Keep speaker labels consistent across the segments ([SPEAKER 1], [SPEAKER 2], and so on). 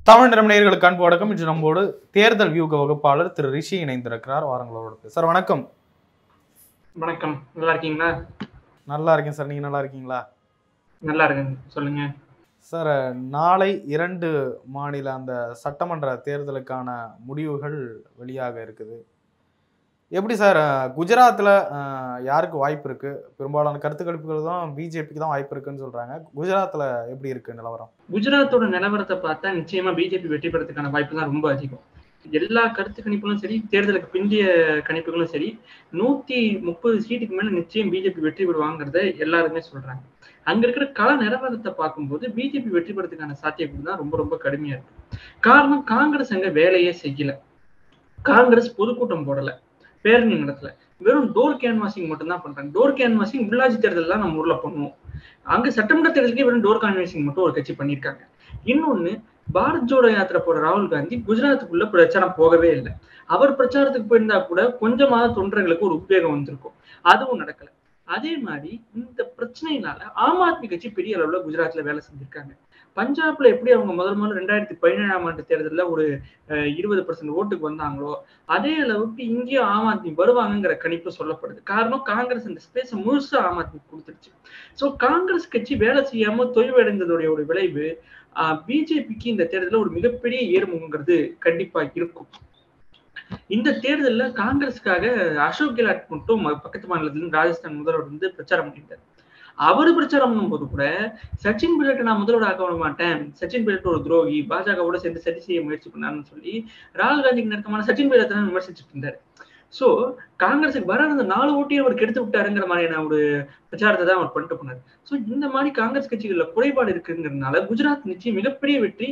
[SPEAKER 1] தமிழ் நிறம் நேயர்களுக்கு அன்பு வணக்கம் இன்று நம்மோடு தேர்தல் வியூக வகுப்பாளர் திரு ரிஷி இணைந்திருக்கிறார் வாரங்களோட சார் வணக்கம்
[SPEAKER 2] வணக்கம் நல்லா இருக்கீங்களா
[SPEAKER 1] நல்லா இருக்கேன் சார் நீங்க நல்லா இருக்கீங்களா
[SPEAKER 2] நல்லா இருக்கேன் சொல்லுங்க
[SPEAKER 1] சார் நாளை இரண்டு மாநில அந்த சட்டமன்ற தேர்தலுக்கான முடிவுகள் வெளியாக இருக்குது எப்படி சார் குஜராத்தில் யாருக்கு வாய்ப்பு இருக்கு பெரும்பாலான கருத்து கணிப்புகள் தான் பிஜேபிக்கு தான் வாய்ப்பு இருக்குன்னு சொல்றாங்க குஜராத்தில் எப்படி இருக்கு நிலவரம்
[SPEAKER 2] குஜராத்தோட நிலவரத்தை பார்த்தா நிச்சயமா பிஜேபி வெற்றி பெறதுக்கான வாய்ப்பு தான் ரொம்ப அதிகம் எல்லா கருத்து கணிப்புகளும் சரி தேர்தலுக்கு பிந்தைய கணிப்புகளும் சரி நூத்தி முப்பது சீட்டுக்கு மேல நிச்சயம் பிஜேபி வெற்றி பெறுவாங்கிறத எல்லாருமே சொல்றாங்க அங்க இருக்கிற கள நிலவரத்தை பார்க்கும்போது பிஜேபி வெற்றி பெறதுக்கான சாத்தியக்கூறு தான் ரொம்ப ரொம்ப கடுமையா இருக்கு காரணம் காங்கிரஸ் அங்க வேலையே செய்யல காங்கிரஸ் பொதுக்கூட்டம் போடல பேரணி நடத்தல வெறும் டோர் கேன்வாசிங் மட்டும் தான் பண்றாங்க டோர் கேன்வாசிங் உள்ளாட்சி தேர்தல் தான் நம்ம ஊர்ல பண்ணுவோம் அங்க சட்டமன்ற தேர்தலுக்கே வெறும் டோர் கேன்வாசிங் மட்டும் ஒரு கட்சி பண்ணியிருக்காங்க இன்னொன்னு பாரத் ஜோடோ யாத்திரை போற ராகுல் காந்தி குஜராத்துக்குள்ள பிரச்சாரம் போகவே இல்லை அவர் பிரச்சாரத்துக்கு போயிருந்தா கூட கொஞ்சமாவது தொண்டர்களுக்கு ஒரு உத்வேகம் வந்திருக்கும் அதுவும் நடக்கல அதே மாதிரி இந்த பிரச்சனையினால ஆம் ஆத்மி கட்சி பெரிய அளவுல குஜராத்ல வேலை செஞ்சிருக்காங்க பஞ்சாப்ல எப்படி அவங்க முதல் முதல்ல ரெண்டாயிரத்தி பதினேழாம் ஆண்டு தேர்தலில் ஒரு இருபது பர்சன்ட் ஓட்டுக்கு வந்தாங்களோ அதே அளவுக்கு இங்கேயும் ஆம் ஆத்மி வருவாங்கங்கிற கணிப்பு சொல்லப்படுது காரணம் காங்கிரஸ் இந்த ஸ்பேஸ் முழுசா ஆம் ஆத்மி கொடுத்துருச்சு ஸோ காங்கிரஸ் கட்சி வேலை செய்யாம தொய்வடைந்ததுடைய ஒரு விளைவு பிஜேபிக்கு இந்த தேர்தலில் ஒரு மிகப்பெரிய ஏறுமுகங்கிறது கண்டிப்பா இருக்கும் இந்த தேர்தலில் காங்கிரஸுக்காக அசோக் கெலாட் மட்டும் பக்கத்து மாநிலத்திலிருந்து ராஜஸ்தான் முதல்வர் வந்து பிரச்சாரம் பண்ணிட்டார் அவரு பிரச்சாரம் பண்ணும்போது கூட சச்சின் பைலட்டை நான் முதல்வர் ஆக்க விட மாட்டேன் சச்சின் பைலட் ஒரு துரோகி பாஜகவோட சேர்ந்து சரி செய்ய முயற்சி பண்ணாருன்னு சொல்லி ராகுல் காந்திக்கு நெருக்கமான சச்சின் பைலட்டை தான் விமர்சிச்சுட்டு இருந்தாரு சோ காங்கிரஸுக்கு வர அந்த நாலு ஓட்டையும் அவர் கெடுத்து விட்டாருங்கிற மாதிரியான ஒரு பிரச்சாரத்தை தான் அவர் பண்ணிட்டு போனார் ஸோ இந்த மாதிரி காங்கிரஸ் கட்சிகள்ல குறைபாடு இருக்குங்கிறதுனால குஜராத் நிச்சயம் மிகப்பெரிய வெற்றி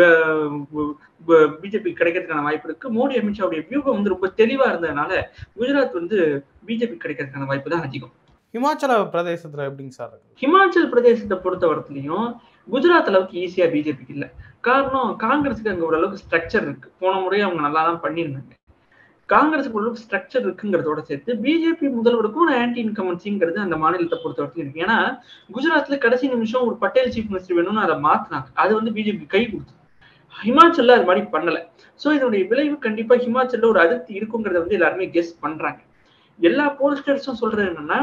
[SPEAKER 2] பிஜேபி கிடைக்கிறதுக்கான வாய்ப்பு இருக்கு மோடி அமித்ஷாவுடைய வியூகம் வந்து ரொம்ப தெளிவா இருந்ததுனால குஜராத் வந்து பிஜேபி கிடைக்கிறதுக்கான வாய்ப்பு தான் அதிகம்
[SPEAKER 1] ஹிமாச்சல பிரதேசத்துல எப்படிங்க சார் இருக்கு
[SPEAKER 2] ஹிமாச்சல் பிரதேசத்தை பொறுத்த வரத்துலயும் குஜராத் அளவுக்கு ஈஸியா பிஜேபிக்கு இல்லை காரணம் காங்கிரஸுக்கு அங்க ஓரளவுக்கு ஸ்ட்ரக்சர் இருக்கு போன முறை அவங்க நல்லா தான் பண்ணியிருந்தாங்க காங்கிரஸுக்கு ஓரளவுக்கு ஸ்ட்ரக்சர் இருக்குங்கிறதோட சேர்த்து பிஜேபி முதல்வருக்கும் ஆன்டி இன்கமன்சிங்கிறது அந்த மாநிலத்தை பொறுத்த வரைக்கும் இருக்கு ஏன்னா குஜராத்ல கடைசி நிமிஷம் ஒரு பட்டேல் சீஃப் மினிஸ்டர் வேணும்னு அதை மாத்தினாங்க அது வந்து பிஜேபி கை கொடுத்து ஹிமாச்சல்ல அது மாதிரி பண்ணல சோ இதனுடைய விளைவு கண்டிப்பா ஹிமாச்சல்ல ஒரு அதிருப்தி இருக்குங்கிறத வந்து எல்லாருமே கெஸ் பண்றாங்க எல்லா போல்ஸ்டர்ஸும் சொல்றது என்னன்னா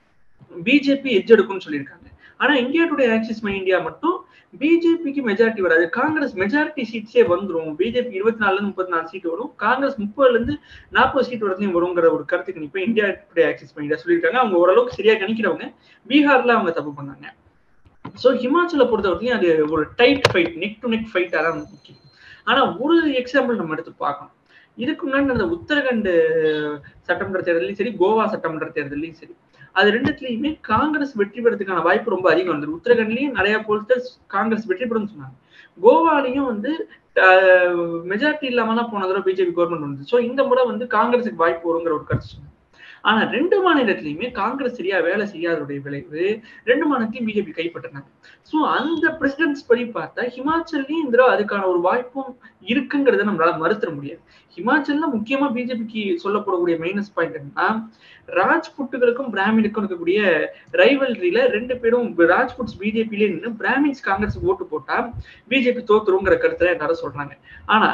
[SPEAKER 2] பிஜேபி எஜ் எடுக்கும்னு சொல்லியிருக்காங்க ஆனா India Today Axis My India மட்டும் பிஜேபிக்கு மெஜாரிட்டி வராது காங்கிரஸ் மெஜாரிட்டி சீட்ஸே வந்துடும் பிஜேபி இருபத்தி நாலுல இருந்து முப்பத்தி நாலு சீட் வரும் காங்கிரஸ் முப்பதுல இருந்து நாற்பது சீட் வரதையும் வருங்கிற ஒரு கருத்து கணிப்பை India Today Axis My India சொல்லியிருக்காங்க அவங்க ஓரளவுக்கு சரியா கணிக்கிறவங்க பீகார்ல அவங்க தப்பு பண்ணாங்க ஸோ ஹிமாச்சலை பொறுத்த வரைக்கும் அது ஒரு tight fight neck to neck ஃபைட்டாக தான் முக்கியம் ஆனா ஒரு எக்ஸாம்பிள் நம்ம எடுத்து பார்க்கணும் இதுக்கு முன்னாடி அந்த உத்தரகண்ட் சட்டமன்ற தேர்தலையும் சரி கோவா சட்டமன்ற தேர்தலையும் சரி அது ரெண்டுத்துலயுமே காங்கிரஸ் வெற்றி பெறதுக்கான வாய்ப்பு ரொம்ப அதிகம் வந்தது உத்தரகண்ட்லயும் நிறைய போல்ஸ்டர்ஸ் காங்கிரஸ் வெற்றி பெறும் சொன்னாங்க கோவாலையும் வந்து மெஜாரிட்டி இல்லாம தான் போன தடவை பிஜேபி கவர்மெண்ட் வந்து ஸோ இந்த முறை வந்து காங்கிரஸுக்கு வாய்ப்பு வருங்கிற ஒரு கருத்து சொன்னாங்க ஆனா ரெண்டு மாநிலத்திலயுமே காங்கிரஸ் சரியா வேலை செய்யாததுடைய விளைவு ரெண்டு மாநிலத்தையும் பிஜேபி கைப்பற்றினாங்க சோ அந்த பிரசிடென்ட்ஸ் படி பார்த்தா ஹிமாச்சல்லையும் இந்த அதுக்கான ஒரு வாய்ப்பும் இருக்குங்கிறத நம்மளால மறுத்துட முடியாது ஹிமாச்சல்ல முக்கியமா பிஜேபிக்கு சொல்லப்படக்கூடிய மைனஸ் பாயிண்ட் என்னன்னா ராஜ்புட்டுகளுக்கும் பிராமினுக்கும் இருக்கக்கூடிய ரைவல்ரியில ரெண்டு பேரும் ராஜ்புட்ஸ் பிஜேபியிலே நின்று பிராமின்ஸ் காங்கிரஸ் ஓட்டு போட்டா பிஜேபி தோத்துருங்கிற கருத்துல எல்லாரும் சொல்றாங்க ஆனா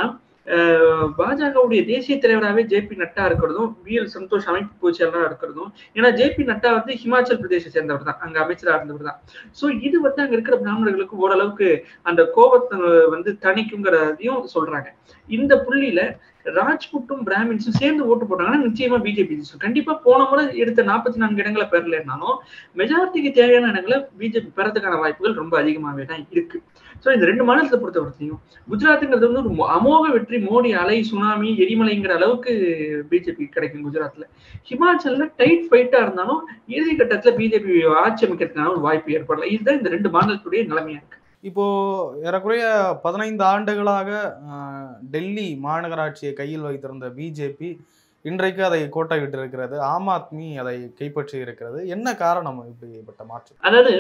[SPEAKER 2] பாஜகவுடைய தேசிய தலைவராகவே ஜே பி நட்டா இருக்கிறதும் வி எல் சந்தோஷ் அமைப்பு பொதுச்செயலாளராக இருக்கிறதும் ஏன்னா ஜே பி நட்டா வந்து ஹிமாச்சல் பிரதேச சேர்ந்தவர் தான் அங்க அமைச்சராக இருந்தவர் தான் சோ இது வந்து அங்க இருக்கிற பிராமணர்களுக்கு ஓரளவுக்கு அந்த கோபத்தை வந்து தணிக்குங்கிறதையும் சொல்றாங்க இந்த புள்ளியில ராஜ்புட்டும் பிராமின்ஸும் சேர்ந்து ஓட்டு போட்டாங்கன்னா நிச்சயமா பிஜேபி கண்டிப்பா போன முறை எடுத்த நாற்பத்தி நான்கு இடங்களை பெறலனாலும் மெஜாரிட்டிக்கு தேவையான இடங்களை பிஜேபி பெறதுக்கான வாய்ப்புகள் ரொம்ப அதிகமாகவே தான் இருக்கு ஸோ இந்த ரெண்டு மாநிலத்தை பொறுத்த வரைக்கும் குஜராத்துங்கிறது வந்து ஒரு அமோக வெற்றி மோடி அலை சுனாமி எரிமலைங்கிற அளவுக்கு பிஜேபி கிடைக்கும் குஜராத்ல ஹிமாச்சல்ல டைட் ஃபைட்டா இருந்தாலும் இறுதி கட்டத்துல பிஜேபி ஆட்சி அமைக்கிறதுக்கான ஒரு வாய்ப்பு ஏற்படல இதுதான் இந்த ரெண்டு மாநிலத்துடைய நிலைமையா இருக்கு
[SPEAKER 1] இப்போ ஏறக்குறைய பதினைந்து ஆண்டுகளாக டெல்லி மாநகராட்சியை கையில் வைத்திருந்த பிஜேபி இன்றைக்கு அதை கோட்டை விட்டு இருக்கிறது ஆம் ஆத்மி அதை கைப்பற்றி இருக்கிறது என்ன காரணம் இப்படிப்பட்ட மாற்றம்
[SPEAKER 2] அதாவது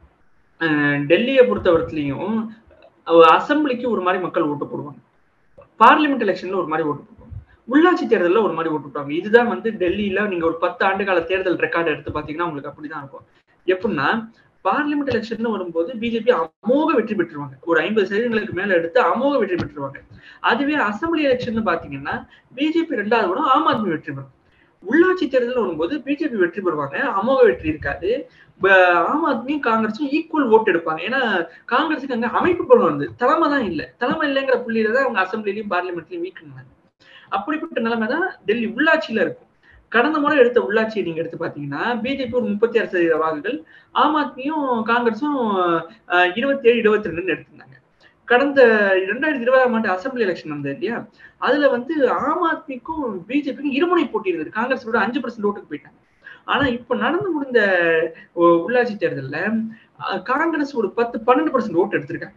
[SPEAKER 2] டெல்லியை பொறுத்தவரத்துலையும் அசம்பிளிக்கு ஒரு மாதிரி மக்கள் ஓட்டு போடுவாங்க பார்லிமெண்ட் எலெக்ஷன்ல ஒரு மாதிரி ஓட்டு போடுவாங்க உள்ளாட்சி தேர்தலில் ஒரு மாதிரி ஓட்டு போடுவாங்க இதுதான் வந்து டெல்லியில நீங்க ஒரு பத்து ஆண்டு கால தேர்தல் ரெக்கார்டு எடுத்து பாத்தீங்கன்னா உங்களுக்கு அப்படிதான் இருக்கும் எப்படின்னா பார்லிமெண்ட் எலெக்ஷன் வரும்போது பிஜேபி அமோக வெற்றி பெற்றுருவாங்க ஒரு ஐம்பது சதவீதங்களுக்கு மேல எடுத்து அமோக வெற்றி பெற்றுருவாங்க அதுவே அசம்பிளி எலெக்ஷன் பாத்தீங்கன்னா பிஜேபி ரெண்டாவது கூட ஆம் ஆத்மி வெற்றி பெறும் உள்ளாட்சி தேர்தல் வரும்போது பிஜேபி வெற்றி பெறுவாங்க அமோக வெற்றி இருக்காது ஆம் ஆத்மியும் காங்கிரஸும் ஈக்குவல் ஓட்டு எடுப்பாங்க ஏன்னா காங்கிரஸுக்கு அங்க அமைப்பு பலம் வந்து தலைமை தான் இல்லை தலைமை இல்லைங்கிற புள்ளியில தான் அவங்க அசம்பிளிலையும் பார்லிமெண்ட்லயும் வீக் அப்படிப்பட்ட நிலைமை தான் டெல்லி உள்ளாட்சியில இருக்கும் கடந்த முறை எடுத்த உள்ளாட்சியை நீங்க எடுத்து பாத்தீங்கன்னா பிஜேபி ஒரு முப்பத்தி ஆறு சதவீத வாக்குகள் ஆம் ஆத்மியும் காங்கிரஸும் இருபத்தி ஏழு இருபத்தி ரெண்டுன்னு எடுத்திருந்தாங்க கடந்த இரண்டாயிரத்தி இருபதாம் ஆண்டு அசம்பிளி எலெக்ஷன் வந்தது இல்லையா அதுல வந்து ஆம் ஆத்மிக்கும் பிஜேபிக்கும் இருமுனை போட்டி இருந்தது காங்கிரஸ் விட அஞ்சு பர்சன்ட் ஓட்டுக்கு போயிட்டாங்க ஆனா இப்ப நடந்து முடிந்த உள்ளாட்சி தேர்தல்ல காங்கிரஸ் ஒரு பத்து பன்னெண்டு பர்சன்ட் ஓட்டு எடுத்திருக்காங்க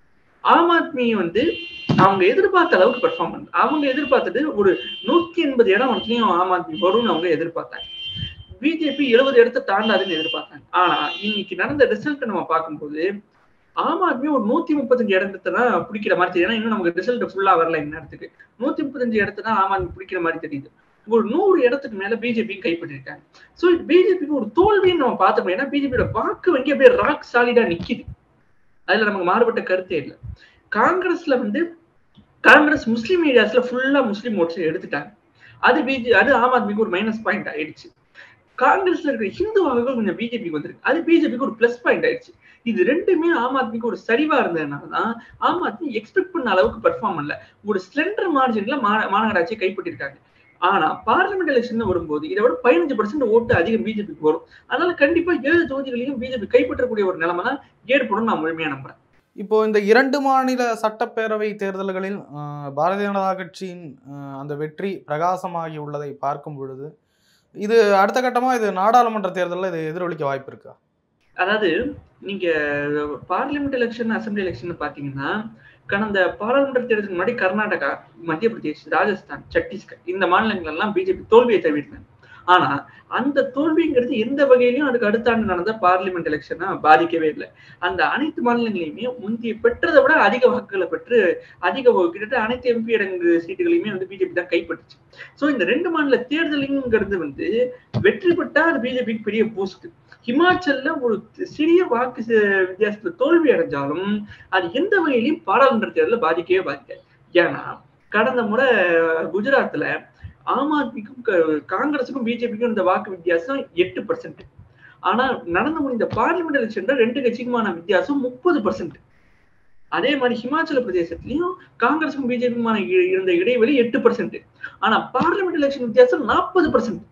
[SPEAKER 2] ஆம் ஆத்மி வந்து அவங்க எதிர்பார்த்த அளவுக்கு பெர்ஃபார்ம் பண்ண அவங்க எதிர்பார்த்தது ஒரு நூத்தி எண்பது இடம் வரைக்கும் ஆம் ஆத்மி வரும்னு அவங்க எதிர்பார்த்தாங்க பிஜேபி எழுபது இடத்த தாண்டாதுன்னு எதிர்பார்த்தாங்க ஆனா இன்னைக்கு நடந்த ரிசல்ட் நம்ம பார்க்கும்போது ஆம் ஆத்மி ஒரு நூத்தி முப்பத்தஞ்சு இடத்தை தான் பிடிக்கிற மாதிரி தெரியும் ஏன்னா இன்னும் நமக்கு ரிசல்ட் ஃபுல்லா வரல இந்நேரத்துக்கு நூத்தி முப்பத்தஞ்சு இடத்த தான் ஆம் ஆத்மி பிடிக்கிற மாதிரி தெரியுது ஒரு நூறு இடத்துக்கு மேல பிஜேபி கைப்பற்றிருக்காங்க சோ பிஜேபிக்கு ஒரு தோல்வின்னு நம்ம பார்த்தோம் ஏன்னா பிஜேபியோட வாக்கு வங்கி அப்படியே ராக் சாலிடா நிக்குது அதுல நமக்கு மாறுபட்ட கருத்தே இல்லை காங்கிரஸ்ல வந்து காங்கிரஸ் முஸ்லீம் ஏரியாஸ்ல ஃபுல்லா முஸ்லீம் ஓட்ஸ் எடுத்துட்டாங்க அது பிஜே அது ஆம் ஆத்மிக்கு ஒரு மைனஸ் பாயிண்ட் ஆயிடுச்சு காங்கிரஸ்ல இருக்கிற ஹிந்து வாக்குகள் கொஞ்சம் பிஜேபிக்கு வந்திருக்கு அது பிஜேபிக்கு ஒரு பிளஸ் பாயிண்ட் ஆயிடுச்சு இது ரெண்டுமே ஆம் ஆத்மிக்கு ஒரு சரிவா இருந்ததுனாலதான் ஆம் ஆத்மி எக்ஸ்பெக்ட் பண்ண அளவுக்கு பெர்ஃபார்ம் பண்ணல ஒரு ஸ்லெண்டர் மார்ஜின்ல மாநகராட்சியை கைப்பற்றிருக்காங்க ஆனா பார்லிமெண்ட் எலெக்ஷன் வரும்போது இதை விட பதினஞ்சு பர்சன்ட் ஓட்டு அதிகம் பிஜேபிக்கு வரும் அதனால கண்டிப்பா ஏழு தொகுதிகளையும் பிஜேபி கைப்பற்றக்கூடிய ஒரு நிலைமை தான் ஏற்படும் நான் முழுமையா நம்புறேன்
[SPEAKER 1] இப்போ இந்த இரண்டு மாநில சட்டப்பேரவை தேர்தல்களில் பாரதிய ஜனதா கட்சியின் அந்த வெற்றி பிரகாசமாகி உள்ளதை பார்க்கும் பொழுது இது அடுத்த கட்டமா இது நாடாளுமன்ற தேர்தலில் இது எதிரொலிக்க வாய்ப்பு இருக்கா
[SPEAKER 2] அதாவது நீங்க பார்லிமெண்ட் எலெக்ஷன் அசம்பிளி எலெக்ஷன் பாத்தீங்கன்னா கடந்த பாராளுமன்ற தேர்தலுக்கு முன்னாடி கர்நாடகா மத்திய பிரதேஷ் ராஜஸ்தான் சத்தீஸ்கர் இந்த மாநிலங்கள் எல்லாம் பிஜேபி தோல்வியை தவிர்த்தாங்க ஆனா அந்த தோல்விங்கிறது எந்த வகையிலையும் அதுக்கு அடுத்த ஆண்டு நடந்த பார்லிமெண்ட் எலெக்ஷனை பாதிக்கவே இல்லை அந்த அனைத்து மாநிலங்களையுமே முந்தைய பெற்றதை விட அதிக வாக்குகளை பெற்று அதிக கிட்டத்தட்ட அனைத்து எம்பி இடங்கு சீட்டுகளையுமே வந்து பிஜேபி தான் கைப்பற்றுச்சு ஸோ இந்த ரெண்டு மாநில தேர்தலுங்கிறது வந்து வெற்றி பெற்றா அது பிஜேபிக்கு பெரிய பூஸ்ட் ஹிமாச்சல்ல ஒரு சிறிய வாக்கு வித்தியாசத்துல தோல்வி அடைஞ்சாலும் அது எந்த வகையிலையும் பாராளுமன்ற தேர்தலில் பாதிக்கவே பாதிக்காது ஏன்னா கடந்த முறை குஜராத்ல ஆம் ஆத்மிக்கும் காங்கிரஸுக்கும் பிஜேபிக்கும் இந்த வாக்கு வித்தியாசம் எட்டு பர்சன்ட் ஆனா நடந்து முடிந்த பார்லிமெண்ட் எலெக்ஷன்ல ரெண்டு கட்சிக்குமான வித்தியாசம் முப்பது பர்சன்ட் அதே மாதிரி ஹிமாச்சல பிரதேசத்திலையும் காங்கிரஸுக்கும் பிஜேபிக்குமான இருந்த இடைவெளி எட்டு பர்சன்ட் ஆனா பார்லிமெண்ட் எலெக்ஷன் வித்தியாசம் நாற்பது பர்சன்ட்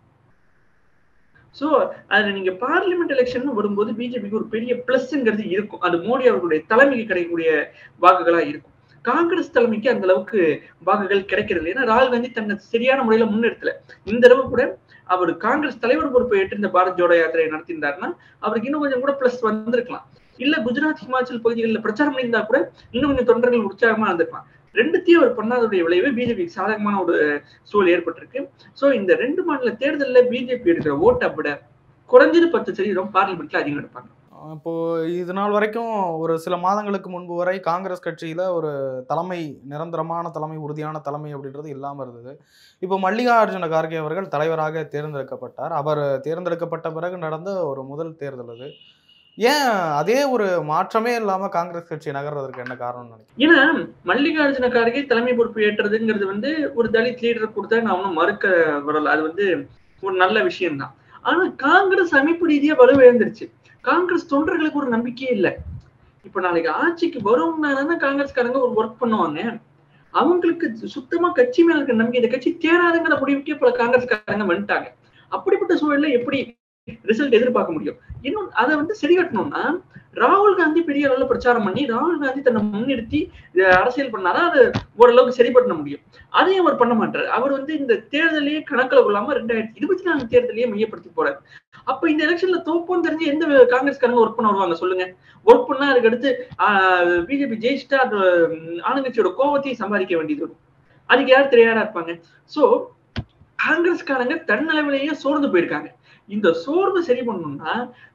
[SPEAKER 2] சோ அதுல நீங்க பார்லிமெண்ட் எலெக்ஷன் வரும்போது பிஜேபிக்கு ஒரு பெரிய பிளஸ்ங்கிறது இருக்கும் அது மோடி அவர்களுடைய தலைமைக்கு கிடைக்கக்கூடிய வாக்குகளா இருக்கும் காங்கிரஸ் தலைமைக்கு அந்த அளவுக்கு வாக்குகள் கிடைக்கிறது ஏன்னா ராகுல் காந்தி தன்னை சரியான முறையில முன்னெடுத்தல இந்த தடவை கூட அவர் காங்கிரஸ் தலைவர் பொறுப்பை ஏற்று இந்த பாரத் ஜோடோ யாத்திரையை நடத்தியிருந்தாருன்னா அவருக்கு இன்னும் கொஞ்சம் கூட பிளஸ் வந்திருக்கலாம் இல்ல குஜராத் ஹிமாச்சல் பகுதிகளில் பிரச்சாரம் பண்ணியிருந்தா கூட இன்னும் கொஞ்சம் தொண்டர்கள் உற்சாகமா இருந்திருக்கலாம் ரெண்டுத்தையும் அவர் பண்ணாதோடைய விளைவு பிஜேபிக்கு சாதகமான ஒரு சூழல் ஏற்பட்டிருக்கு சோ இந்த ரெண்டு மாநில தேர்தலில் பிஜேபி எடுக்கிற ஓட்டை விட குறைஞ்சது பத்து சதவீதம் பார்லிமெண்ட்ல அதிகம் எடுப்பாங்க
[SPEAKER 1] இப்போ இது நாள் வரைக்கும் ஒரு சில மாதங்களுக்கு முன்பு வரை காங்கிரஸ் கட்சியில ஒரு தலைமை நிரந்தரமான தலைமை உறுதியான தலைமை அப்படின்றது இல்லாமல் இருந்தது இப்போ மல்லிகார்ஜுன கார்கே அவர்கள் தலைவராக தேர்ந்தெடுக்கப்பட்டார் அவர் தேர்ந்தெடுக்கப்பட்ட பிறகு நடந்த ஒரு முதல் தேர்தல் அது ஏன் அதே ஒரு மாற்றமே இல்லாம காங்கிரஸ் கட்சி நகர்றதுக்கு என்ன காரணம் நினைக்கிறேன்
[SPEAKER 2] ஏன்னா மல்லிகார்ஜுன கார்கே தலைமை பொறுப்பு ஏற்றுறதுங்கிறது வந்து ஒரு தலித் லீடர் கொடுத்தா நான் ஒன்றும் மறுக்க வரல அது வந்து ஒரு நல்ல விஷயம்தான் ஆனா காங்கிரஸ் அமைப்பு ரீதியா வலுவிழந்துருச்சு காங்கிரஸ் தொண்டர்களுக்கு ஒரு நம்பிக்கையே இல்லை இப்ப நாளைக்கு ஆட்சிக்கு வரும்னா காங்கிரஸ்காரங்க ஒரு ஒர்க் பண்ணுவாங்க அவங்களுக்கு சுத்தமா கட்சி மேல இருக்க நம்பிக்கை இந்த கட்சி தேராதுங்கிற முடிவுக்கே பல காங்கிரஸ்காரங்க வந்துட்டாங்க அப்படிப்பட்ட சூழல்ல எப்படி ரிசல்ட் எதிர்பார்க்க முடியும் இன்னும் அதை வந்து சரி கட்டணும்னா ராகுல் காந்தி பெரிய அளவுல பிரச்சாரம் பண்ணி ராகுல் காந்தி தன்னை முன்னிறுத்தி அரசியல் பண்ணாதான் அது ஓரளவுக்கு சரி பண்ண முடியும் அதையும் அவர் பண்ண மாட்டாரு அவர் வந்து இந்த தேர்தலையே கணக்கில் கொள்ளாம ரெண்டாயிரத்தி இருபத்தி நாலு தேர்தலையே மையப்படுத்தி போறாரு அப்ப இந்த எலெக்ஷன்ல தோப்போன்னு தெரிஞ்சு எந்த காங்கிரஸ்காரங்க ஒர்க் பண்ண வருவாங்க சொல்லுங்க ஒர்க் பண்ணா அதுக்கு அடுத்து பிஜேபி ஜெயிச்சுட்டா அந்த ஆளுங்கட்சியோட கோவத்தையும் சம்பாதிக்க வேண்டியது வரும் அதுக்கு யார் தயாரா இருப்பாங்க சோ காங்கிரஸ்காரங்க தன்னளவிலேயே சோர்ந்து போயிருக்காங்க இந்த சோர்வு சரி பண்ணணும்னா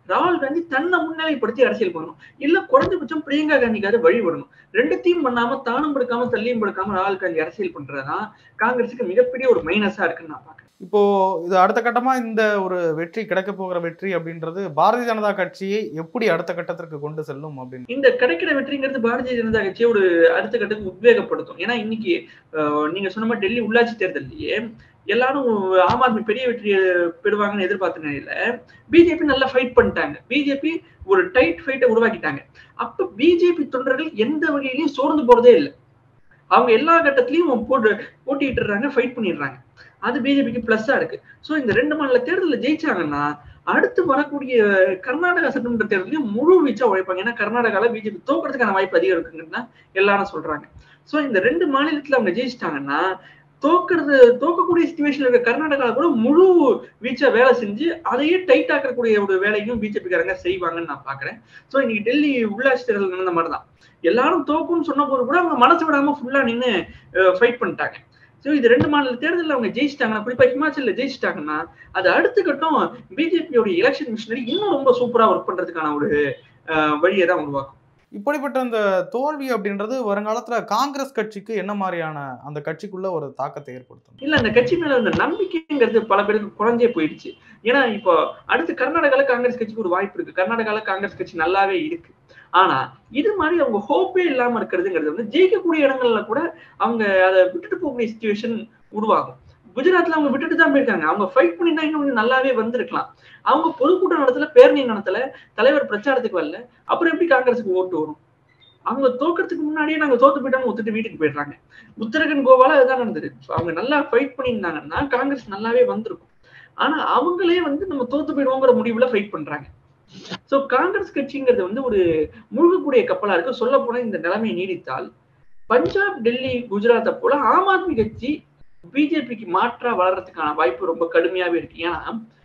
[SPEAKER 2] ராகுல் காந்தி தன்னை முன்னிலைப்படுத்தி அரசியல் பண்ணணும் இல்ல குறைஞ்சபட்சம் பிரியங்கா காந்திக்காவது வழி விடணும் ரெண்டுத்தையும் பண்ணாம தானும் படுக்காம தள்ளியும் படுக்காம ராகுல் காந்தி அரசியல் பண்றதுதான் காங்கிரஸுக்கு மிகப்பெரிய ஒரு மைனஸா இருக்குன்னு நான் பாக்குறேன்
[SPEAKER 1] இப்போ இது அடுத்த கட்டமா இந்த ஒரு வெற்றி கிடைக்க போகிற வெற்றி அப்படின்றது பாரதிய ஜனதா கட்சியை எப்படி அடுத்த கட்டத்திற்கு கொண்டு செல்லும் அப்படின்னு
[SPEAKER 2] இந்த கிடைக்கிற வெற்றிங்கிறது பாரதிய ஜனதா கட்சியை ஒரு அடுத்த கட்டத்துக்கு உத்வேகப்படுத்தும் ஏன்னா இன்னைக்கு அஹ், நீங்க சொன்ன மாதிரி டெல்லி உள்ளாட்சி தேர்தல்லையே எல்லாரும் ஆம் ஆத்மி பெரிய வெற்றியை பெறுவாங்கன்னு எதிர்பார்த்த நிலையில பிஜேபி நல்லா ஃபைட் பண்ணிட்டாங்க பிஜேபி ஒரு டைட் ஃபைட்டை உருவாக்கிட்டாங்க அப்ப பிஜேபி தொண்டர்கள் எந்த வகையிலையும் சோர்ந்து போறதே இல்லை அவங்க எல்லா கட்டத்திலையும் போட்டு போட்டிட்டுறாங்க ஃபைட் பண்ணிடுறாங்க அது பிஜேபிக்கு பிளஸ்ஸா இருக்கு சோ இந்த ரெண்டு மாநில தேர்தலில் ஜெயிச்சாங்கன்னா அடுத்து வரக்கூடிய கர்நாடகா சட்டமன்ற தேர்தலையும் முழு வீச்சா உழைப்பாங்க ஏன்னா கர்நாடகால பிஜேபி தோக்கிறதுக்கான வாய்ப்பு அதிகம் இருக்குங்கன்னு தான் எல்லாரும் சொல்றாங்க சோ இந்த ரெண்டு மாநிலத்துல அவங்க ஜெயிச்சிட்டாங்கன்னா தோக்குறது தோக்கக்கூடிய சுச்சுவேஷன்ல இருக்க கர்நாடகால கூட முழு வீச்சா வேலை செஞ்சு அதையே டைட் ஆக்கக்கூடிய ஒரு வேலையும் பிஜேபிக்காரங்க செய்வாங்கன்னு நான் பாக்குறேன் சோ இன்னைக்கு டெல்லி உள்ளாட்சி தேர்தல் நடந்த மாதிரி தான் எல்லாரும் தோக்கும்னு சொன்ன போது கூட அவங்க மனசு விடாம ஃபுல்லா நின்று ஃபைட் பண்ணிட்டாங்க ஸோ இது ரெண்டு மாநில தேர்தலில் அவங்க ஜெயிச்சிட்டாங்கன்னா குறிப்பா ஹிமாச்சல்ல ஜெயிச்சிட்டாங்கன்னா அது அடுத்த கட்டம் பிஜேபியோட எலெக்ஷன் மிஷினரி இன்னும் ரொம்ப சூப்பரா ஒர்க் பண்றதுக்கான ஒரு அஹ், வழியை தான் உருவாக்கும்
[SPEAKER 1] இப்படிப்பட்ட இந்த தோல்வி அப்படின்றது வருங்காலத்துல காங்கிரஸ் கட்சிக்கு என்ன மாதிரியான அந்த கட்சிக்குள்ள ஒரு தாக்கத்தை ஏற்படுத்தும்
[SPEAKER 2] இல்ல அந்த கட்சி மேல அந்த நம்பிக்கைங்கிறது பல பேருக்கு குறைஞ்சே போயிடுச்சு ஏன்னா இப்போ அடுத்து கர்நாடகால காங்கிரஸ் கட்சிக்கு ஒரு வாய்ப்பு இருக்கு கர்நாடகால காங்கிரஸ் கட்சி நல்லாவே இருக்கு ஆனா இது மாதிரி அவங்க ஹோப்பே இல்லாம இருக்கிறதுங்கிறது வந்து ஜெயிக்கக்கூடிய இடங்கள்ல கூட அவங்க அதை விட்டுட்டு போகக்கூடிய சுச்சுவேஷன் உருவாகும் குஜராத்ல அவங்க விட்டுட்டு தான் போயிருக்காங்க அவங்க ஃபைட் பண்ணி தான் இன்னும் கொஞ்சம் நல்லாவே வந்திருக்கலாம் அவங்க பொதுக்கூட்டம் நடத்தல பேரணி நடத்தல தலைவர் பிரச்சாரத்துக்கு வரல அப்புறம் எப்படி காங்கிரஸுக்கு ஓட்டு வரும் அவங்க தோக்கறதுக்கு முன்னாடியே நாங்க தோத்து போயிட்டாங்க ஒத்துட்டு வீட்டுக்கு போயிடுறாங்க உத்தரகண்ட் கோவால அதுதான் நடந்தது அவங்க நல்லா ஃபைட் பண்ணியிருந்தாங்கன்னா காங்கிரஸ் நல்லாவே வந்திருக்கும் ஆனா அவங்களே வந்து நம்ம தோத்து போயிடுவோங்கிற முடிவுல ஃபைட் பண்றாங்க சோ காங்கிரஸ் கட்சிங்கிறது வந்து ஒரு முழுகக்கூடிய கப்பலா இருக்கு சொல்ல போனா இந்த நிலைமை நீடித்தால் பஞ்சாப் டெல்லி குஜராத்தை போல ஆம் ஆத்மி கட்சி பிஜேபிக்கு மாற்றா வளர்றதுக்கான வாய்ப்பு ரொம்ப கடுமையாவே இருக்கு ஏன்னா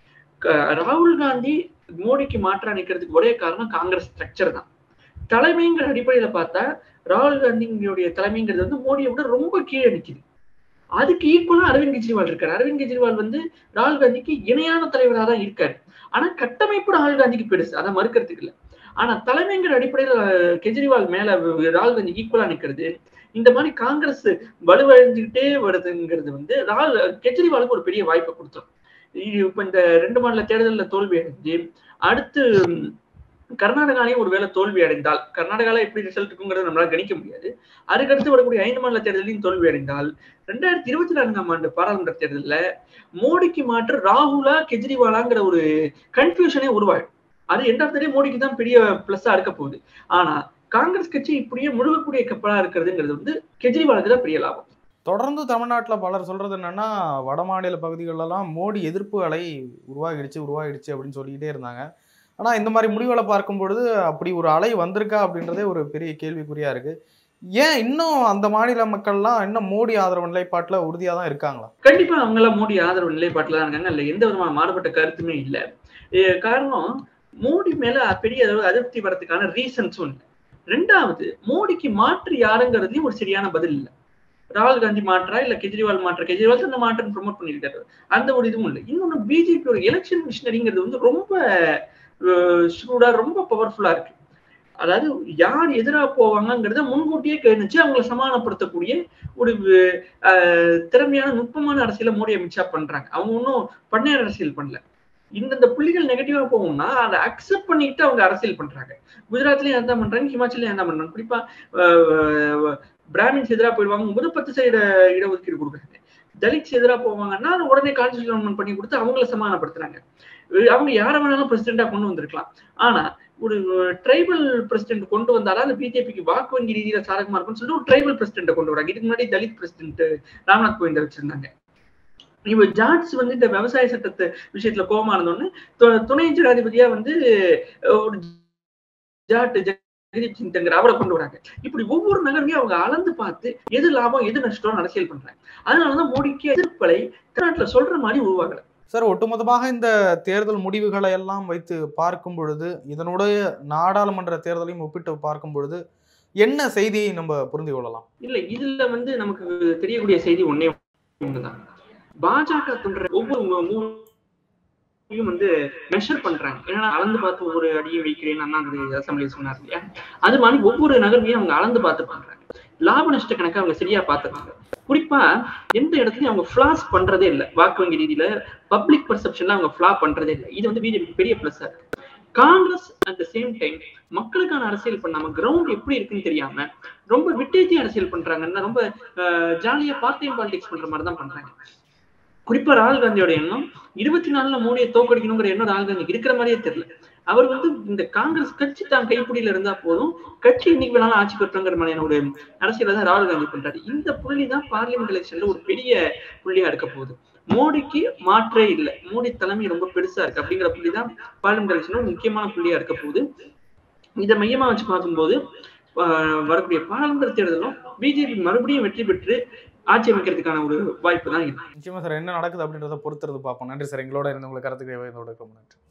[SPEAKER 2] க- ராகுல் காந்தி மோடிக்கு மாற்றா நிக்கிறதுக்கு ஒரே காரணம் காங்கிரஸ் ஸ்ட்ரக்சர் தான் தலைமைங்கிற அடிப்படையில பார்த்தா ராகுல் காந்திங்களுடைய தலைமைங்கிறது வந்து மோடியை விட ரொம்ப கீழே நிக்குது அதுக்கு ஈக்குவலா அரவிந்த் கெஜ்ரிவால் இருக்காரு அரவிந்த் கெஜ்ரிவால் வந்து ராகுல் காந்திக்கு இணையான தலைவராக தான் இருக்காரு ஆனா கட்டமைப்பு ராகுல் காந்திக்கு பெருசு அதை மறுக்கிறதுக்கு இல்ல ஆனா தலைமைங்கிற அடிப்படையில அஹ், கெஜ்ரிவால் மேல வ- ராகுல் காந்தி ஈக்குவலா நிக்கிறது இந்த மாதிரி காங்கிரஸ் வலுவடைஞ்சுக்கிட்டே வருதுங்கிறது வந்து ராகுல் கெஜ்ரிவாலுக்கு ஒரு பெரிய வாய்ப்பை கொடுத்துரும் இ- இப்ப இந்த ரெண்டு மாநில தேர்தலில் தோல்வி அடைஞ்சு அடுத்து ம், கர்நாடகாலையும் ஒருவேளை தோல்வி அடைந்தால் கர்நாடகால எப்படி ரிசல்ட் இருக்குங்கிறத நம்மளால கணிக்க முடியாது அதுக்கடுத்து வரக்கூடிய ஐந்து மாநில தேர்தலையும் தோல்வி அடைந்தால் ரெண்டாயிரத்தி இருபத்தி நான்காம் ஆண்டு பாராளுமன்ற தேர்தலில் மோடிக்கு மாற்று ராகுலா கெஜ்ரிவாலாங்கிற ஒரு கன்ஃபியூஷனே உருவாகும் அது எண்ட் ஆஃப் த டே மோடிக்கு தான் பெரிய பிளஸ்ஸா இருக்க போகுது ஆனா காங்கிரஸ் கட்சி இப்படியே முழுகக்கூடிய கப்பலா இருக்கிறதுங்கிறது வந்து கெஜ்ரிவாலுக்கு தான் பெரிய லாபம்
[SPEAKER 1] தொடர்ந்து தமிழ்நாட்டில் பலர் சொல்றது என்னன்னா வட மாநில பகுதிகளெல்லாம் மோடி எதிர்ப்பு அலை உருவாகிடுச்சு உருவாகிடுச்சு அப்படின்னு சொல்லிக்கிட்டே இருந்தாங்க ஆனால் இந்த மாதிரி முடிவுகளை பார்க்கும் பொழுது அப்படி ஒரு அலை வந்திருக்கா அப்படின்றதே ஒரு பெரிய கேள்விக்குறியா இருக்கு ஏன் இன்னும் அந்த மாநில மக்கள்லாம் இன்னும் மோடி ஆதரவு நிலைப்பாட்டில் உறுதியாக தான் இருக்காங்களா
[SPEAKER 2] கண்டிப்பா அவங்க எல்லாம் மோடி ஆதரவு நிலைப்பாட்டில் தான் இருக்காங்க அதுல எந்த விதமான மாறுபட்ட கருத்துமே இல்லை காரணம் மோடி மேல பெரிய அளவு அதிருப்தி வரதுக்கான ரீசன்ஸும் இல்லை ரெண்டாவது மோடிக்கு மாற்று யாருங்கிறதுலயும் ஒரு சரியான பதில் இல்லை ராகுல் காந்தி மாற்றா இல்ல கெஜ்ரிவால் மாற்றா கெஜ்ரிவால் தான் அந்த மாற்றம் ப்ரொமோட் பண்ணியிருக்காரு அந்த ஒரு இதுவும் இல்லை இன்னொன்னு பிஜேபியோட எலெக்ஷன் மிஷினரிங்கிறது வந்து ரொம்ப ஷூடா ரொம்ப பவர்ஃபுல்லா இருக்கு அதாவது யார் எதிராக போவாங்கங்கிறத முன்கூட்டியே கணிச்சு அவங்களை சமாதானப்படுத்தக்கூடிய ஒரு அஹ், திறமையான நுட்பமான அரசியலை மோடி அமித்ஷா பண்றாங்க அவங்க ஒன்றும் பண்ணையார் அரசியல் பண்ணல இந்தந்த புள்ளிகள் நெகட்டிவா போகும்னா அதை அக்செப்ட் பண்ணிட்டு அவங்க அரசியல் பண்றாங்க குஜராத்லயும் அதான் பண்றாங்க ஹிமாச்சலையும் அதான் பண்றாங்க குறிப்பா அஹ், பிராமின்ஸ் எதிராக போயிடுவாங்க போது பத்து சைடு இடஒதுக்கீடு கொடுக்குறாங்க தலித்ஸ் எதிராக போவாங்கன்னா அதை உடனே கான்ஸ்டியூஷன் பண்ணி கொடுத்து அவங்கள சமாதானப்படுத்துறாங்க அஹ் அவங்க யாரை வேணாலும் பிரசிடென்டா கொண்டு வந்திருக்கலாம் ஆனா ஒரு ட்ரைபல் பிரசிடென்ட் கொண்டு வந்தாலும் அந்த பிஜேபிக்கு வாக்கு வங்கி ரீதியில சாதகமா இருக்கும்னு சொல்லிட்டு ஒரு ட்ரைபல் பிரசிடென்ட் கொண்டு வராங்க இதுக்கு முன்னாடி தலித் பிரசிடென்ட் ராம்நாத் கோவிந்த வச்சிருந்தாங்க இவ ஜாட்ஸ் வந்து இந்த விவசாய சட்டத்தை விஷயத்துல கோபமா இருந்தோன்னு து- துணை ஜனாதிபதியா வந்து அஹ், ஒரு ஜாட் ஜெகதீப் சிங் தங்கர் அவரை கொண்டு வராங்க இப்படி ஒவ்வொரு நகர்வையும் அவங்க அளந்து பார்த்து எது லாபம் எது நஷ்டம் அரசியல் பண்றாங்க அதனாலதான் மோடிக்கு எதிர்ப்பலை தமிழ்நாட்டுல சொல்ற மாதிரி உருவாகல
[SPEAKER 1] சார் ஒட்டுமொத்தமாக இந்த தேர்தல் முடிவுகளை எல்லாம் வைத்து பார்க்கும் பொழுது இதனுடைய நாடாளுமன்ற தேர்தலையும் ஒப்பிட்டு பார்க்கும் பொழுது என்ன செய்தியை நம்ம புரிந்து கொள்ளலாம்
[SPEAKER 2] இல்ல இதுல வந்து நமக்கு தெரியக்கூடிய செய்தி ஒன்னே ஒண்ணுதான் பாஜக தோன்ற ஒவ்வொரு மூ- ஒவ்வொன்றையும் வந்து மெஷர் பண்றாங்க ஏன்னா அளந்து பார்த்து ஒவ்வொரு அடியும் வைக்கிறேன்னு அண்ணாதிரி அசம்பிளியில் சொன்னார் இல்லையா அது மாதிரி ஒவ்வொரு நகர்வையும் அவங்க அளந்து பார்த்து பண்றாங்க லாப நஷ்ட கணக்கு அவங்க சரியா பார்த்துருக்காங்க குறிப்பா எந்த இடத்துலயும் அவங்க ஃபிளாஸ் பண்றதே இல்லை வாக்கு வங்கி ரீதியில பப்ளிக் பர்செப்ஷன்ல அவங்க ஃபிளா பண்றதே இல்லை இது வந்து பிஜேபி பெரிய பிளஸ் இருக்கு Congress at the same time மக்களுக்கான அரசியல் பண்ணாம கிரவுண்ட் எப்படி இருக்குன்னு தெரியாம ரொம்ப விட்டேத்தி அரசியல் பண்றாங்கன்னா ரொம்ப ஜாலியா பார்ட் டைம் பாலிடிக்ஸ் பண்ற மாதிரி தான் பண்றாங்க குறிப்பா ராகுல் காந்தியோட எண்ணம் இருபத்தி நாலுல மோடியை தோக்கடிக்கணுங்கிற எண்ணம் ராகுல் காந்திக்கு இருக்கிற மாதிரியே தெரியல அவர் வந்து இந்த காங்கிரஸ் கட்சி தான் கைப்பிடியில இருந்தா போதும் கட்சி இன்னைக்கு வேணாலும் ஆட்சி பெற்றோங்கிற மாதிரியான ஒரு அரசியலை தான் ராகுல் காந்தி பண்றாரு இந்த புள்ளி தான் பார்லிமெண்ட் எலெக்ஷன்ல ஒரு பெரிய புள்ளியா இருக்க போகுது மோடிக்கு மாற்றே இல்லை மோடி தலைமை ரொம்ப பெருசா இருக்கு அப்படிங்கிற புள்ளி தான் பார்லிமெண்ட் எலெக்ஷன்ல ஒரு முக்கியமான புள்ளியா இருக்க போகுது இதை மையமா வச்சு பார்க்கும்போது வரக்கூடிய பாராளுமன்ற தேர்தலும் பிஜேபி மறுபடியும் வெற்றி பெற்று ஆட்சி அமைக்கிறதுக்கான ஒரு வாய்ப்பு தான் இருக்கு
[SPEAKER 1] நிச்சயமா சார் என்ன நடக்குது அப்படின்றத பொறுத்துறது பார்ப்போம் நன்றி சார் எங்களோட இருந்த உங்களுக்கு கருத்துக்களை நன்றி